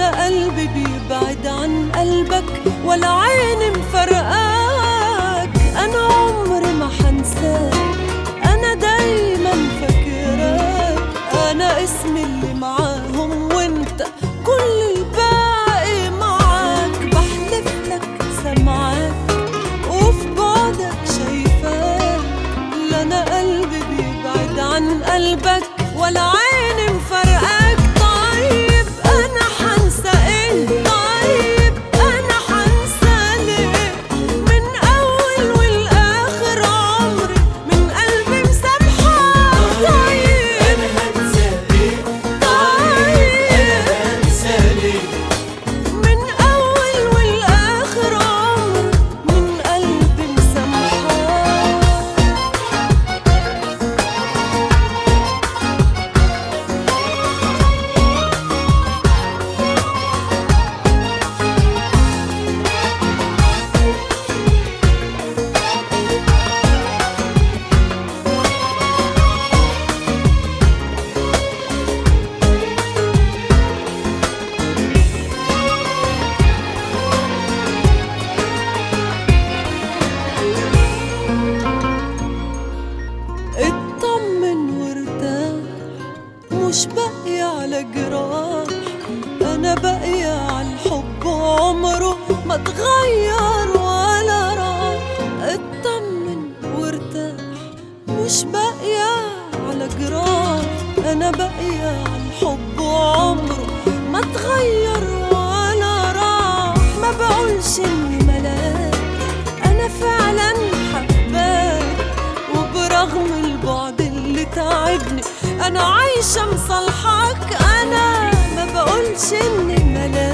لا قلبي بيبعد عن قلبك ولا عيني مفرقاك انا عمري ما حنساك انا دايما فاكراك انا اسمي اللي معاهم وانت كل الباقي معاك بحلف لك سمعاك وفي بعدك شايفاك لا انا قلبي بيبعد عن قلبك ولا عيني مفرقاك طيب انا حنسى ايه طيب انا حنسى ليه من اول والاخر عمري من قلبي مسامحاك طيب انا هنسى ايه طيب هنسى ليه من أول والآخر عمر من قلبي مسامحاك اطمن وارتاح مش باقية على جراح انا باقية على الحب عمره ما اتغير ولا راح اطمن وارتاح مش باقية على جراح انا باقية على الحب عمره ما اتغير ولا راح ما بقولش اني ملاك انا فعلا حباك وبرغم البعد اللي تعبني انا عايشة مصالحاك انا ما بقولش اني ملاك